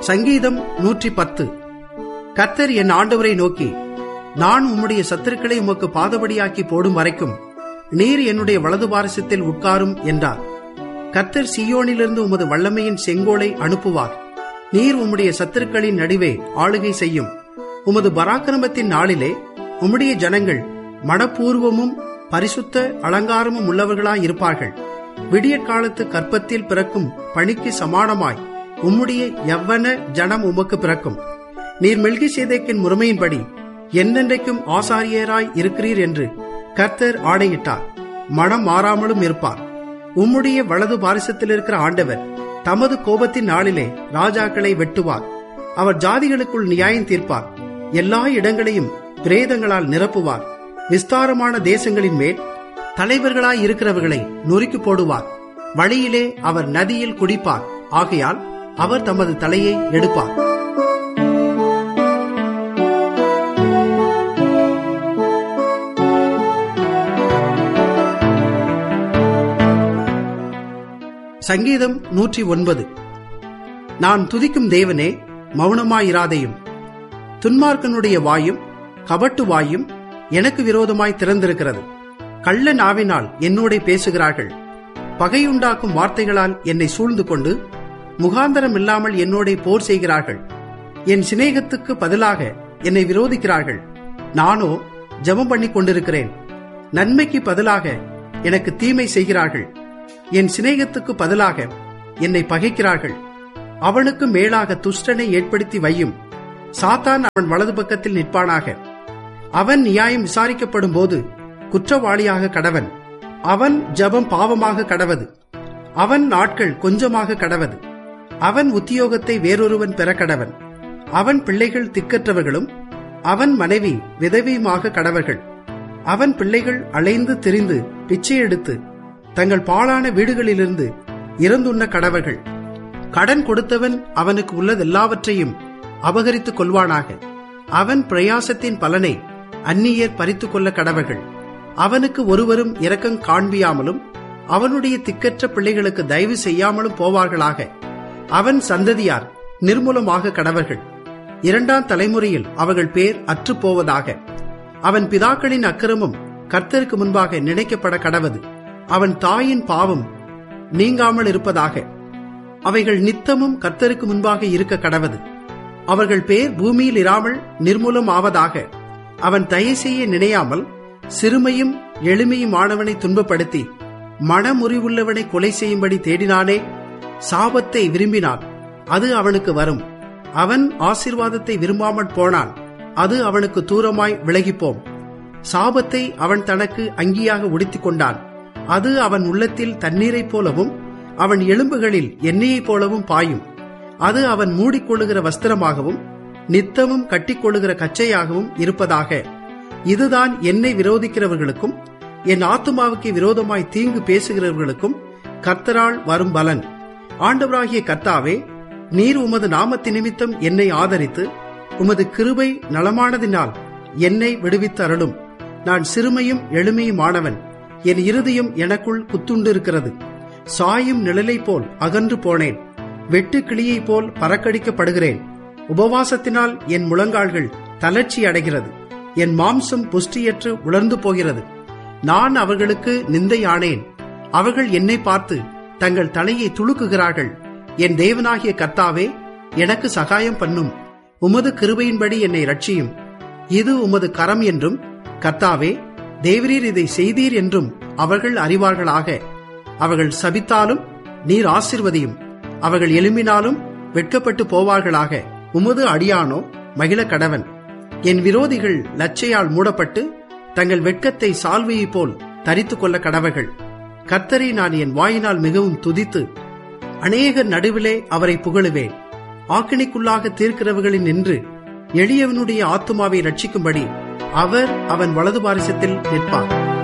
சங்கீதம் நூற்றி பத்து கர்த்தர் என் ஆண்டவரை நோக்கி நான் உம்முடைய சத்துருக்களை உமக்கு பாதபடியாக்கி போடும் வரைக்கும் நீர் என்னுடைய வலது பாரசத்தில் உட்காரும் என்றார் கர்த்தர் சியோனிலிருந்து உமது வல்லமையின் செங்கோலை அனுப்புவார் நீர் உம்முடைய சத்துருக்களின் நடுவே ஆளுகை செய்யும் உமது பராக்கிரமத்தின் நாளிலே உம்முடைய ஜனங்கள் மனப்பூர்வமும் பரிசுத்த அலங்காரமும் உள்ளவர்களாய் இருப்பார்கள் விடியற் காலத்து கற்பத்தில் பிறக்கும் பணிக்கு சமானமாய் உம்முடைய யவ்வன ஜனம் உமக்கு பிறக்கும் நீர் மெல்கி சேதேக்கின் முறைமையின்படி என்னென்றைக்கும் ஆசாரியராய் இருக்கிறீர் என்று கர்த்தர் ஆணையிட்டார் மனம் மாறாமலும் இருப்பார் உம்முடைய வலது பாரிசத்தில் இருக்கிற ஆண்டவர் தமது கோபத்தின் நாளிலே ராஜாக்களை வெட்டுவார் அவர் ஜாதிகளுக்குள் நியாயம் தீர்ப்பார் எல்லா இடங்களையும் பிரேதங்களால் நிரப்புவார் விஸ்தாரமான தேசங்களின் மேல் தலைவர்களாய் இருக்கிறவர்களை நொறுக்கி போடுவார் வழியிலே அவர் நதியில் குடிப்பார் ஆகையால் அவர் தமது தலையை எடுப்பார் சங்கீதம் நூற்றி ஒன்பது நான் துதிக்கும் தேவனே மௌனமாயிராதையும் துன்மார்க்கனுடைய வாயும் கபட்டு வாயும் எனக்கு விரோதமாய் திறந்திருக்கிறது கள்ள நாவினால் என்னோட பேசுகிறார்கள் பகையுண்டாக்கும் வார்த்தைகளால் என்னை சூழ்ந்து கொண்டு முகாந்தரம் இல்லாமல் என்னோட போர் செய்கிறார்கள் என் சிநேகத்துக்கு பதிலாக என்னை விரோதிக்கிறார்கள் நானோ ஜெபம் பண்ணி கொண்டிருக்கிறேன் நன்மைக்கு பதிலாக எனக்கு தீமை செய்கிறார்கள் என் சிநேகத்துக்கு பதிலாக என்னை பகைக்கிறார்கள் அவனுக்கு மேலாக துஷ்டனை ஏற்படுத்தி வையும் சாத்தான் அவன் வலது பக்கத்தில் நிற்பானாக அவன் நியாயம் விசாரிக்கப்படும் போது குற்றவாளியாக கடவன் அவன் ஜபம் பாவமாக கடவது அவன் நாட்கள் கொஞ்சமாக கடவது அவன் உத்தியோகத்தை வேறொருவன் பெற கடவன் அவன் பிள்ளைகள் திக்கற்றவர்களும் அவன் மனைவி விதவியுமாக கடவர்கள் அவன் பிள்ளைகள் அலைந்து திரிந்து பிச்சை எடுத்து தங்கள் பாழான வீடுகளிலிருந்து இறந்துண்ண கடவர்கள் கடன் கொடுத்தவன் அவனுக்கு உள்ளதெல்லாவற்றையும் அபகரித்துக் கொள்வானாக அவன் பிரயாசத்தின் பலனை அந்நியர் பறித்துக் கொள்ள கடவர்கள் அவனுக்கு ஒருவரும் இரக்கம் காண்பியாமலும் அவனுடைய திக்கற்ற பிள்ளைகளுக்கு தயவு செய்யாமலும் போவார்களாக அவன் சந்ததியார் நிர்மூலமாக கடவர்கள் இரண்டாம் தலைமுறையில் அவர்கள் பேர் அற்றுப் போவதாக அவன் பிதாக்களின் அக்கிரமம் கர்த்தருக்கு முன்பாக நினைக்கப்பட கடவது அவன் தாயின் பாவம் நீங்காமல் இருப்பதாக அவைகள் நித்தமும் கர்த்தருக்கு முன்பாக இருக்க கடவது அவர்கள் பேர் பூமியில் இராமல் நிர்மூலம் ஆவதாக அவன் தயை செய்ய நினையாமல் சிறுமையும் எளிமையும் ஆனவனை துன்பப்படுத்தி மனமுறிவுள்ளவனை கொலை செய்யும்படி தேடினானே சாபத்தை விரும்பினான் அது அவனுக்கு வரும் அவன் ஆசீர்வாதத்தை விரும்பாமற் போனான் அது அவனுக்கு தூரமாய் விலகிப்போம் சாபத்தை அவன் தனக்கு அங்கியாக உடுத்திக் கொண்டான் அது அவன் உள்ளத்தில் தண்ணீரைப் போலவும் அவன் எலும்புகளில் எண்ணெயைப் போலவும் பாயும் அது அவன் மூடிக்கொள்ளுகிற வஸ்திரமாகவும் நித்தமும் கட்டிக்கொள்ளுகிற கச்சையாகவும் இருப்பதாக இதுதான் என்னை விரோதிக்கிறவர்களுக்கும் என் ஆத்துமாவுக்கு விரோதமாய் தீங்கு பேசுகிறவர்களுக்கும் கர்த்தரால் வரும் பலன் ஆண்டவராகிய கர்த்தாவே நீர் உமது நாமத்து நிமித்தம் என்னை ஆதரித்து உமது கிருபை நலமானதினால் என்னை விடுவித்து அருளும் நான் சிறுமையும் எளிமையுமானவன் என் இருதயம் எனக்குள் குத்துண்டிருக்கிறது சாயும் நிழலை போல் அகன்று போனேன் வெட்டு கிளியைப் போல் பறக்கடிக்கப்படுகிறேன் உபவாசத்தினால் என் முழங்கால்கள் தளர்ச்சி அடைகிறது என் மாம்சம் புஷ்டியற்று உலர்ந்து போகிறது நான் அவர்களுக்கு நிந்தையானேன் அவர்கள் என்னை பார்த்து தங்கள் தலையை துளுக்குகிறார்கள் என் தேவனாகிய கர்த்தாவே எனக்கு சகாயம் பண்ணும் உமது கிருபையின்படி என்னை ரட்சியும் இது உமது கரம் என்றும் கர்த்தாவே தேவரீர் இதை செய்தீர் என்றும் அவர்கள் அறிவார்களாக அவர்கள் சபித்தாலும் நீர் ஆசிர்வதியும் அவர்கள் எழும்பினாலும் வெட்கப்பட்டு போவார்களாக உமது அடியானோ மகிழ கடவன் என் விரோதிகள் லச்சையால் மூடப்பட்டு தங்கள் வெட்கத்தை சால்வையைப் போல் தரித்துக் கொள்ள கடவர்கள் கர்த்தரை நான் என் வாயினால் மிகவும் துதித்து அநேகர் நடுவிலே அவரை புகழுவேன் ஆக்கினைக்குள்ளாக தீர்க்கிறவர்களின் நின்று எளியவனுடைய ஆத்துமாவை ரட்சிக்கும்படி அவர் அவன் வலது பாரிசத்தில் நிற்பார்